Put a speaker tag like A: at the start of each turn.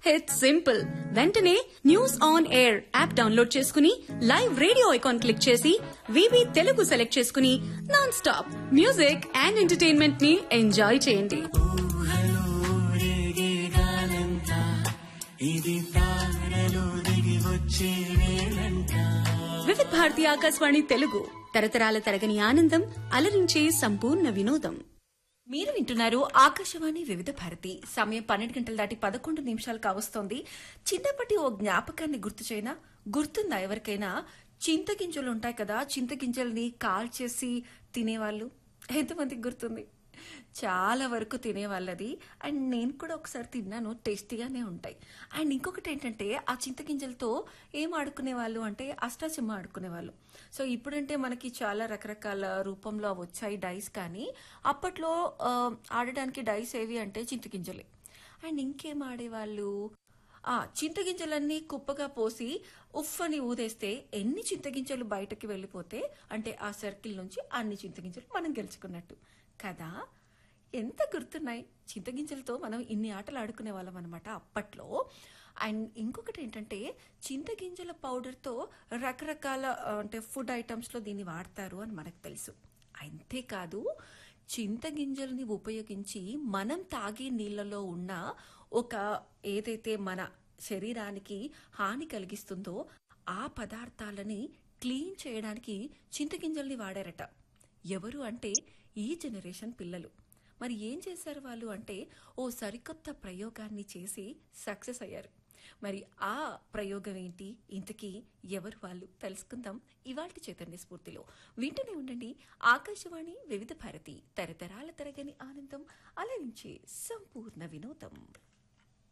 A: it's simple వెంటనే news on air app download చేసుకుని live radio icon click చేసి వివి తెలుగు సెలెక్ట్ చేసుకుని non stop music and entertainment ని ఎంజాయ్ చేయండి వివిధ భారతి ఆకాశవాణి తెలుగు తరతరాల తరగని ఆనందం అలరించే సంపూర్ణ వినోదం
B: మీరు వింటున్నారు ఆకాశవాణి వివిధ భారతి సమయం పన్నెండు గంటల దాటి పదకొండు నిమిషాలు కావస్తోంది చిన్నప్పటి ఓ జ్ఞాపకాన్ని గుర్తు చేయనా గుర్తుందా ఎవరికైనా చింతగింజలు ఉంటాయి కదా చింతగింజల్ని కాల్చేసి తినేవాళ్ళు ఎంతమందికి గుర్తుంది చాలా వరకు తినేవాళ్ళది అండ్ నేను కూడా ఒకసారి తిన్నాను టేస్టీగానే ఉంటాయి అండ్ ఇంకొకటి ఏంటంటే ఆ చింతగింజలతో ఏం ఆడుకునే వాళ్ళు అంటే అష్టాచెమ్మ ఆడుకునేవాళ్ళు సో ఇప్పుడంటే మనకి చాలా రకరకాల రూపంలో అవి వచ్చాయి డైస్ కానీ అప్పట్లో ఆ, ఆడడానికి డైస్ ఏవి అంటే చింతగింజలే అండ్ ఇంకేం ఆడేవాళ్ళు ఆ చింతగింజలన్నీ కుప్పగా పోసి ఉఫ్ అని ఊదేస్తే ఎన్ని చింతగింజలు బయటకి వెళ్ళిపోతే అంటే ఆ సర్కిల్ నుంచి అన్ని చింతగింజలు మనం గెలుచుకున్నట్టు కదా ఎంత గుర్తున్నాయి చింతగింజలతో మనం ఇన్ని ఆటలు ఆడుకునే వాళ్ళం అనమాట అప్పట్లో అండ్ ఇంకొకటి ఏంటంటే చింతగింజల పౌడర్తో రకరకాల ఆ, అంటే ఫుడ్ ఐటమ్స్లో దీన్ని వాడతారు అని మనకు తెలుసు అంతేకాదు చింతగింజల్ని ఉపయోగించి మనం తాగే నీళ్ళలో ఉన్న ఒక ఏదైతే మన శరీరానికి హాని కలిగిస్తుందో ఆ పదార్థాలని క్లీన్ చేయడానికి చింతగింజల్ని వాడారట ఎవరు అంటే ఈ జనరేషన్ పిల్లలు మరి ఏం చేశారు వాళ్ళు అంటే ఓ సరికొత్త ప్రయోగాన్ని చేసి సక్సెస్ అయ్యారు మరి ఆ ప్రయోగం ఏంటి ఇంతకీ ఎవరు వాళ్ళు తెలుసుకుందాం ఇవాల్టి చైతన్య స్ఫూర్తిలో వింటూనే ఉండండి ఆకాశవాణి వివిధ భారతి తరతరాల తరగని ఆనందం అలరించే సంపూర్ణ వినోదం